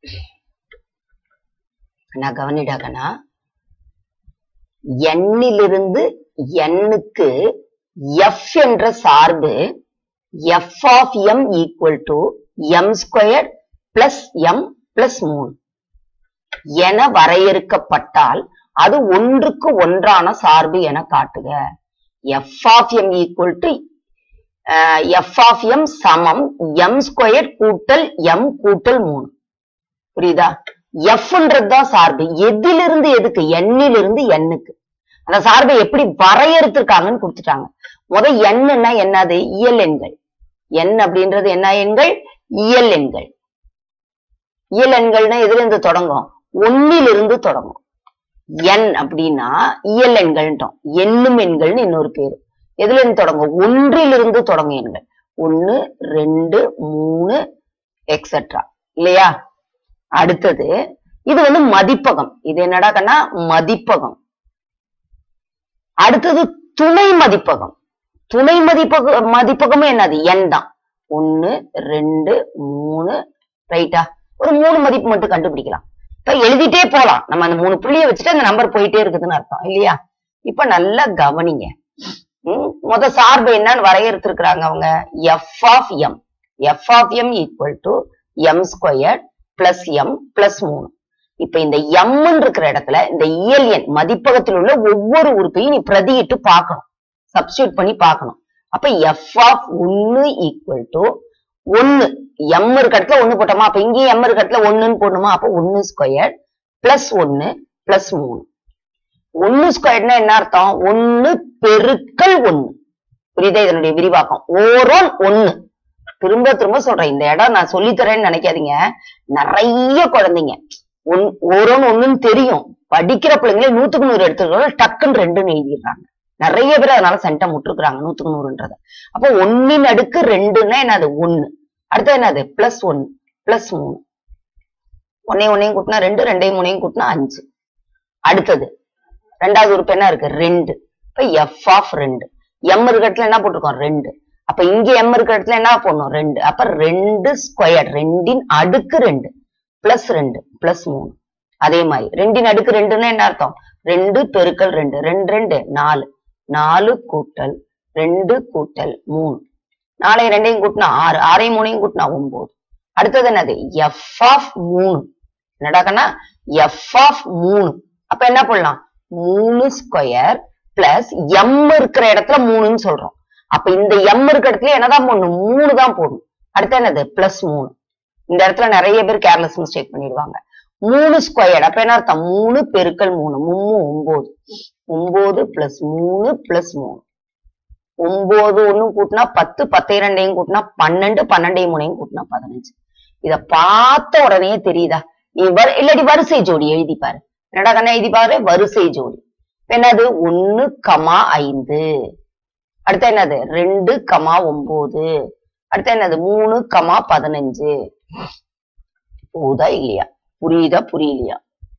நான் கவனிடாக்கனா எண்ணிலிருந்து எண்ணுக்கு எஃப் என்ற சார்பு F of M equal to M square plus M plus மூணு என வரையறுக்கப்பட்டால் அது ஒன்றுக்கு ஒன்றான சார்பு என காட்டுக F of M equal to F of M சமம் எம் ஸ்கொயர் கூட்டல் எம் கூட்டல் மூணு புரியுதா எஃப்ன்றது தான் சார்பு எதிலிருந்து எதுக்கு எண்ணிலிருந்து எண்ணுக்கு அந்த சார்பை எப்படி வரையறுத்திருக்காங்கன்னு கொடுத்துட்டாங்க முத எண்ணுன்னா என்னது இயல் எண்கள் எண் அப்படின்றது என்ன எண்கள் இயல் எண்கள் இயல் எண்கள்னா எதுல இருந்து தொடங்கும் ஒன்னிலிருந்து தொடங்கும் எண் அப்படின்னா இயல் எண்கள்ன்றோம் எண்ணும் எண்கள்னு இன்னொரு பேரு எதுல இருந்து தொடங்கும் ஒன்றிலிருந்து தொடங்கும் எண்கள் ஒன்னு ரெண்டு மூணு எக்ஸெட்ரா இல்லையா அடுத்தது இது வந்து மதிப்பகம் இது என்னடா கண்ணா மதிப்பகம் அடுத்தது துணை மதிப்பகம் துணை மதிப்பக மதிப்பகமும் என்னது எண் தான் ஒன்னு ரெண்டு மூணு ரைட்டா ஒரு மூணு மதிப்பு மட்டும் கண்டுபிடிக்கலாம் இப்ப எழுதிட்டே போலாம் நம்ம அந்த மூணு புள்ளிய வச்சுட்டு அந்த நம்பர் போயிட்டே இருக்குதுன்னு அர்த்தம் இல்லையா இப்ப நல்லா கவனிங்க ம், முத சார்பு என்னன்னு வரையறுத்திருக்கிறாங்க அவங்க F of M F of M equal to M square plus M plus மூணு இப்ப இந்த எம் இருக்கிற இடத்துல இந்த இயல் எண் மதிப்பகத்தில் உள்ள ஒவ்வொரு உறுப்பையும் நீ பிரதியிட்டு பார்க்கணும் சப்ஸ்டியூட் பண்ணி பார்க்கணும் அப்ப எஃப் ஆஃப் ஒன்னு ஈக்குவல் டு ஒன்னு எம் இருக்க இடத்துல ஒண்ணு போட்டோமா அப்ப இங்கேயும் எம் இருக்க இடத்துல ஒண்ணுன்னு போடணுமா அப்ப ஒன்னு ஸ்கொயர் பிளஸ் ஒன்னு பிளஸ் மூணு ஒன்னு ஸ்கொயர்னா என்ன அர்த்தம் ஒன்னு பெருக்கல் ஒன்னு புரியுதா இதனுடைய விரிவாக்கம் ஓரோன் ஒன்னு திரும்ப திரும்ப சொல்றேன் இந்த இடம் நான் சொல்லித்தரேன்னு நினைக்காதீங்க நிறைய குழந்தைங்க ஒன் ஓரோன்னு ஒண்ணுன்னு தெரியும் படிக்கிற பிள்ளைங்களே நூத்துக்கு நூறு எடுத்துக்கிறோம் டக்குன்னு ரெண்டுன்னு எழுதிடுறாங்க நிறைய பேர் அதனால சென்டம் விட்டுருக்காங்க நூத்துக்கு நூறுன்றத அப்போ ஒன்னின் அடுக்கு ரெண்டுன்னா என்னது ஒண்ணு அடுத்து என்னது பிளஸ் ஒன்னு பிளஸ் மூணு ஒன்னையும் ஒன்னையும் கூட்டினா ரெண்டு ரெண்டையும் மூணையும் கூட்டினா அஞ்சு அடுத்தது ரெண்டாவது உறுப்பு என்ன இருக்கு ரெண்டு இப்ப எஃப் ஆஃப் ரெண்டு எம் இருக்க இடத்துல என்ன போட்டிருக்கோம் ரெண்டு அப்ப இங்க எம் இருக்க இடத்துல என்ன போடணும் ரெண்டு அப்ப ரெண்டு ஸ்கொயர் ரெண்டின் அடுக்கு ரெண்டு பிளஸ் ரெண்டு பிளஸ் மூணு அதே மாதிரி ரெண்டின் அடுக்கு ரெண்டுன்னா என்ன அர்த்தம் ரெண்டு பெருக்கல் ரெண்டு ரெண்டு ரெண்டு நாலு நாலு கூட்டல் ரெண்டு கூட்டல் மூணு நாளையும் ரெண்டையும் கூட்டினா ஆறு ஆறையும் மூணையும் கூட்டினா ஒன்பது அடுத்தது என்னது எஃப் ஆஃப் மூணு என்னடா கண்ணா எஃப் ஆஃப் மூணு அப்ப என்ன பண்ணலாம் மூணு ஸ்கொயர் பிளஸ் எம் இருக்கிற இடத்துல மூணுன்னு சொல்றோம் அப்ப இந்த எம் இருக்கிற இடத்துல என்னதான் போடணும் மூணு தான் போடணும் அடுத்து என்னது பிளஸ் மூணு இந்த இடத்துல நிறைய பேர் கேர்லெஸ் மிஸ்டேக் பண்ணிடுவாங்க மூணு ஸ்கொயர் அப்ப என்ன அர்த்தம் மூணு பெருக்கல் மூணு மூணு ஒன்பது ஒன்பது பிளஸ் மூணு பிளஸ் மூணு ஒன்பது ஒண்ணு கூட்டினா பத்து பத்து ரெண்டையும் கூட்டினா பன்னெண்டு பன்னெண்டையும் மூணையும் கூட்டினா பதினஞ்சு இத பார்த்த உடனே தெரியுதா நீ வரு இல்லாட்டி வரிசை ஜோடி எழுதி பாரு என்னடா கண்ணா எழுதி பாரு வரிசை ஜோடி இப்ப என்னது ஒண்ணு கமா ஐந்து அடுத்து என்னது ரெண்டு கமா ஒன்பது அடுத்து என்னது மூணு கமா பதினஞ்சு போதா இல்லையா புரியுதா புரியலையா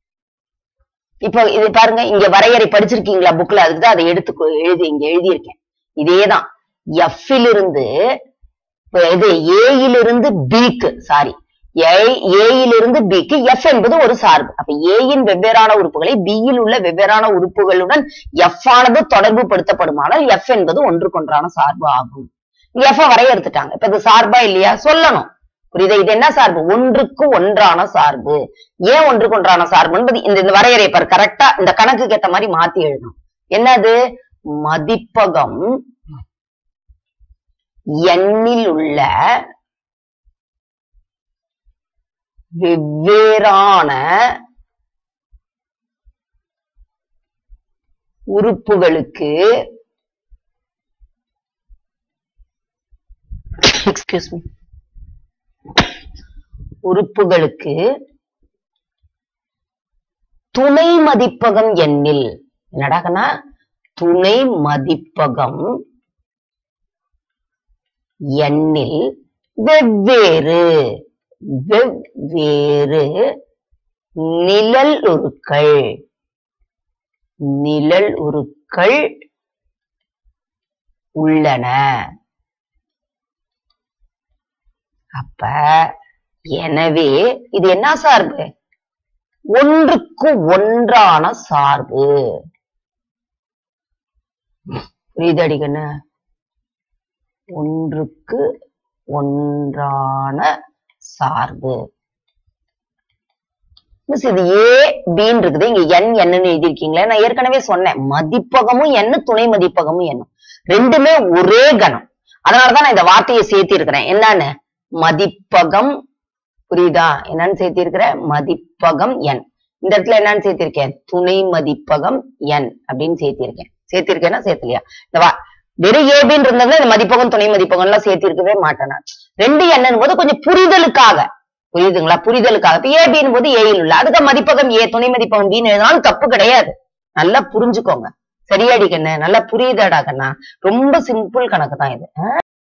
இப்போ இது பாருங்க இங்க வரையறை படிச்சிருக்கீங்களா புக்ல அதுக்கு தான் அதை எடுத்து கொ- எழுதி இங்க எழுதியிருக்கேன் இதேதான் F இலிருந்து இப்ப இது A இலிருந்து பிக்கு சாரி ஏயிலிருந்து பிக்கு எஃப் என்பது ஒரு சார்பு அப்ப ஏயின் வெவ்வேறான உறுப்புகளை B யில் உள்ள வெவ்வேறான உறுப்புகளுடன் எஃப் ஆனது தொடர்பு படுத்தப்படுமானால் எஃப் என்பது ஒன்றுக்கொன்றான சார்பு ஆகும் எஃப் வரையறுத்துட்டாங்க இப்ப இது சார்பா இல்லையா சொல்லணும் புரியுதா இது என்ன சார்பு ஒன்றுக்கு ஒன்றான சார்பு ஏன் ஒன்றுக்கு ஒன்றான சார்பு என்பது இந்த இந்த வரையறை பாரு கரெக்டா இந்த கணக்குக்கு ஏத்த மாதிரி மாத்தி எழுதணும் என்னது மதிப்பகம் எண்ணில் உள்ள வெவ்வேறான உறுப்புகளுக்கு எக்ஸ்கியூஸ் மீ உறுப்புகளுக்கு துணை மதிப்பகம் எண்ணில் என்னடாகனா துணை மதிப்பகம் எண்ணில் வெவ்வேறு வெவ்வேறு நிழல் உருக்கள் நிழல் உருக்கள் உள்ளன அப்ப எனவே இது என்ன சார்பு ஒன்றுக்கு ஒன்றான சார்பு புரியுது அடிக்கண்ணு ஒன்றுக்கு ஒன்றான சார்பு மிஸ் இது ஏ பின்னு இருக்குது இங்க என் என்னன்னு எழுதியிருக்கீங்களே நான் ஏற்கனவே சொன்னேன் மதிப்பகமும் என்ன துணை மதிப்பகமும் என்ன ரெண்டுமே ஒரே கணம் அதனாலதான் நான் இந்த வார்த்தையை சேர்த்தி இருக்கிறேன் என்னன்னு மதிப்பகம் புரியுதா என்னன்னு சேர்த்தி இருக்கிறேன் மதிப்பகம் என் இந்த இடத்துல என்னன்னு சேர்த்திருக்கேன் துணை மதிப்பகம் என் அப்படின்னு சேர்த்திருக்கேன் சேர்த்திருக்கேன்னா சேர்த்தலையா இந்த வா வெறும் ஏபின்னு இருந்ததுல இந்த மதிப்பகம் துணை மதிப்பகம் எல்லாம் சேர்த்திருக்கவே மாட்டேன் நான் ரெண்டு என்னும் போது கொஞ்சம் புரிதலுக்காக புரியுதுங்களா புரிதலுக்காக இப்ப ஏபின் போது ஏயில் உள்ள அதுக்கு மதிப்பகம் ஏ துணை மதிப்பகம் பின்னு எழுதினாலும் தப்பு கிடையாது நல்லா புரிஞ்சுக்கோங்க சரியாடி கண்ணு நல்லா புரியுதாடா கண்ணா ரொம்ப சிம்பிள் கணக்கு தான் இது ஆ?